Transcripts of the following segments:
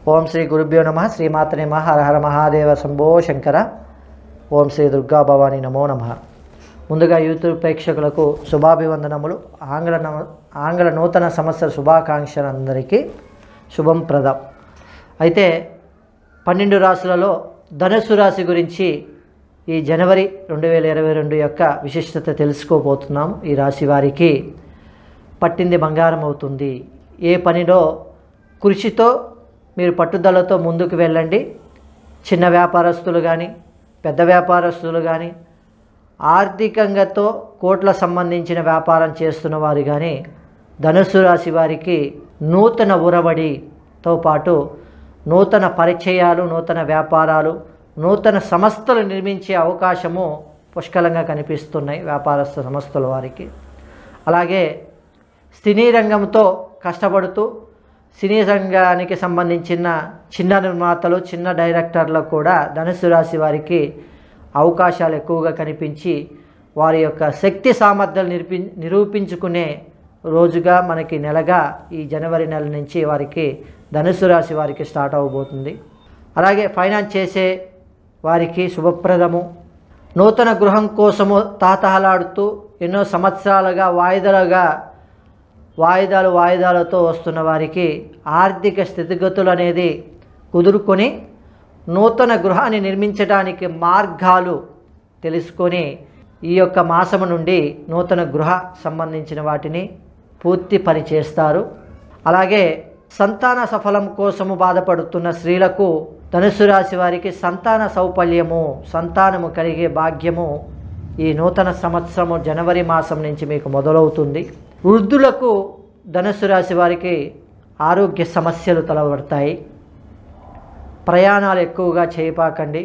ఓం శ్రీ గురుభ్యో నమ శ్రీమాత నమ హర హర మహాదేవ శంభో శంకర ఓం శ్రీ దుర్గా భవాని నమో నమ ముందుగా యూట్యూబ్ ప్రేక్షకులకు శుభాభివందనములు ఆంగ్ల నవ ఆంగ్ల నూతన సంవత్సర శుభాకాంక్షలు అందరికీ శుభం ప్రదం అయితే పన్నెండు రాశులలో ధనుస్సు రాశి గురించి ఈ జనవరి రెండు వేల ఇరవై రెండు యొక్క విశిష్టత తెలుసుకోబోతున్నాం ఈ రాశి వారికి పట్టింది బంగారం అవుతుంది ఏ పనిలో కృషితో మీరు పట్టుదలతో ముందుకు వెళ్ళండి చిన్న వ్యాపారస్తులు కానీ పెద్ద వ్యాపారస్తులు కానీ ఆర్థికంగాతో కోట్ల సంబంధించిన వ్యాపారం చేస్తున్న వారు కానీ ధనుస్సు రాశి వారికి నూతన ఉరబడితో పాటు నూతన పరిచయాలు నూతన వ్యాపారాలు నూతన సంస్థలు నిర్మించే అవకాశము పుష్కలంగా కనిపిస్తున్నాయి వ్యాపారస్తు సంస్థల వారికి అలాగే సినీ రంగంతో కష్టపడుతూ సినీ రంగానికి సంబంధించిన చిన్న నిర్మాతలు చిన్న డైరెక్టర్లకు కూడా ధనుసు రాశి వారికి అవకాశాలు ఎక్కువగా కనిపించి వారి యొక్క శక్తి సామర్థ్యాలు నిరూపి నిరూపించుకునే రోజుగా మనకి నెలగా ఈ జనవరి నెల నుంచి వారికి ధనుసు రాశి వారికి స్టార్ట్ అవబోతుంది అలాగే ఫైనాన్స్ చేసే వారికి శుభప్రదము నూతన గృహం కోసము తాతహలాడుతూ ఎన్నో సంవత్సరాలుగా వాయిదాలుగా వాయిదాలు వాయిదాలతో వస్తున్న వారికి ఆర్థిక స్థితిగతులు అనేది కుదురుకొని నూతన గృహాన్ని నిర్మించడానికి మార్గాలు తెలుసుకొని ఈ యొక్క మాసము నుండి నూతన గృహ సంబంధించిన వాటిని పూర్తి పని చేస్తారు అలాగే సంతాన సఫలం కోసము బాధపడుతున్న స్త్రీలకు ధనుసు రాశి వారికి సంతాన సౌపల్యము సంతానము కలిగే భాగ్యము ఈ నూతన సంవత్సరము జనవరి మాసం నుంచి మీకు మొదలవుతుంది వృద్ధులకు ధనుసు రాశి వారికి ఆరోగ్య సమస్యలు తలబడతాయి ప్రయాణాలు ఎక్కువగా చేయపాకండి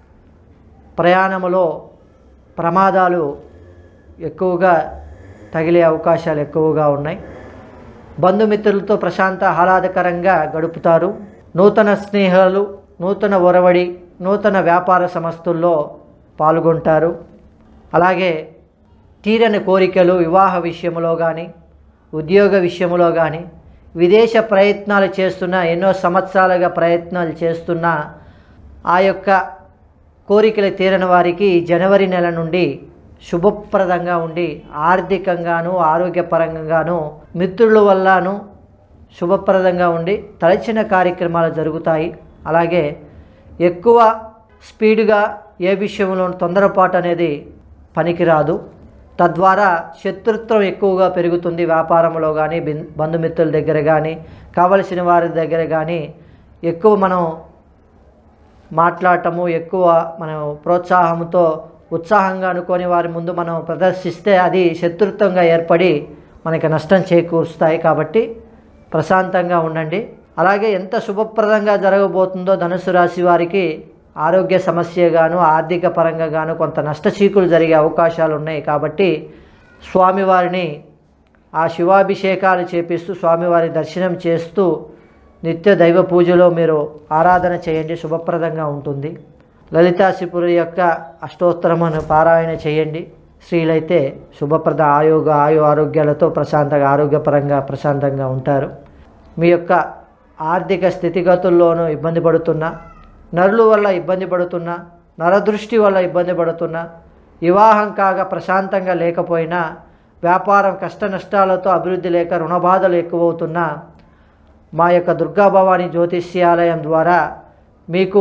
ప్రయాణములో ప్రమాదాలు ఎక్కువగా తగిలే అవకాశాలు ఎక్కువగా ఉన్నాయి బంధుమిత్రులతో ప్రశాంత ఆహ్లాదకరంగా గడుపుతారు నూతన స్నేహాలు నూతన ఒరవడి నూతన వ్యాపార సంస్థల్లో పాల్గొంటారు అలాగే తీరని కోరికలు వివాహ విషయంలో కానీ ఉద్యోగ విషయంలో కానీ విదేశ ప్రయత్నాలు చేస్తున్న ఎన్నో సంవత్సరాలుగా ప్రయత్నాలు చేస్తున్న ఆ యొక్క కోరికలు తీరని వారికి ఈ జనవరి నెల నుండి శుభప్రదంగా ఉండి ఆర్థికంగాను ఆరోగ్యపరంగాను మిత్రుల వల్లను శుభప్రదంగా ఉండి తలచిన కార్యక్రమాలు జరుగుతాయి అలాగే ఎక్కువ స్పీడ్గా ఏ విషయంలో తొందరపాటు అనేది పనికిరాదు తద్వారా శత్రుత్వం ఎక్కువగా పెరుగుతుంది వ్యాపారంలో కానీ బిన్- బంధుమిత్రుల దగ్గర కానీ కావలసిన వారి దగ్గర కానీ ఎక్కువ మనం మాట్లాడటము ఎక్కువ మనం ప్రోత్సాహంతో ఉత్సాహంగా అనుకొని వారి ముందు మనం ప్రదర్శిస్తే అది శత్రుత్వంగా ఏర్పడి మనకి నష్టం చేకూరుస్తాయి కాబట్టి ప్రశాంతంగా ఉండండి అలాగే ఎంత శుభప్రదంగా జరగబోతుందో ధనుసు రాశి వారికి ఆరోగ్య సమస్య గాను ఆర్థిక పరంగా గాను కొంత నష్టచీకులు జరిగే అవకాశాలు ఉన్నాయి కాబట్టి స్వామివారిని ఆ శివాభిషేకాలు చేపిస్తూ స్వామివారి దర్శనం చేస్తూ నిత్య దైవ పూజలో మీరు ఆరాధన చేయండి శుభప్రదంగా ఉంటుంది లలితాశిపురి యొక్క అష్టోత్తరమును పారాయణ చేయండి స్త్రీలైతే శుభప్రద ఆయోగ ఆయు ఆరోగ్యాలతో ప్రశాంతంగా ఆరోగ్యపరంగా ప్రశాంతంగా ఉంటారు మీ యొక్క ఆర్థిక స్థితిగతుల్లోనూ ఇబ్బంది పడుతున్నా నరుల వల్ల ఇబ్బంది పడుతున్నా నరదృష్టి వల్ల ఇబ్బంది పడుతున్నా వివాహం కాగా ప్రశాంతంగా లేకపోయినా వ్యాపారం కష్ట నష్టాలతో అభివృద్ధి లేక రుణబాధలు ఎక్కువవుతున్నా మా యొక్క దుర్గాభవాని జ్యోతిష్యాలయం ద్వారా మీకు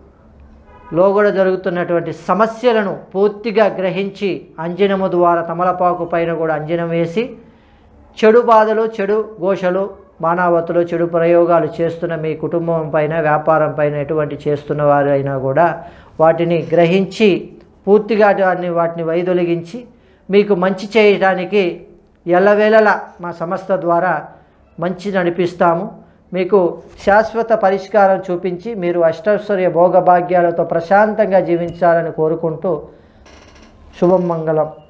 లోగడ జరుగుతున్నటువంటి సమస్యలను పూర్తిగా గ్రహించి అంజనము ద్వారా తమలపాకు పైన కూడా అంజనం వేసి చెడు బాధలు చెడు ఘోషలు మానవతలు చెడు ప్రయోగాలు చేస్తున్న మీ కుటుంబం పైన వ్యాపారం పైన ఎటువంటి చేస్తున్న వారైనా కూడా వాటిని గ్రహించి పూర్తిగా వాటిని వాటిని వైదొలిగించి మీకు మంచి చేయడానికి ఎల్లవేళలా మా సంస్థ ద్వారా మంచి నడిపిస్తాము మీకు శాశ్వత పరిష్కారం చూపించి మీరు అష్టైశ్వర్య భోగభాగ్యాలతో ప్రశాంతంగా జీవించాలని కోరుకుంటూ శుభం మంగళం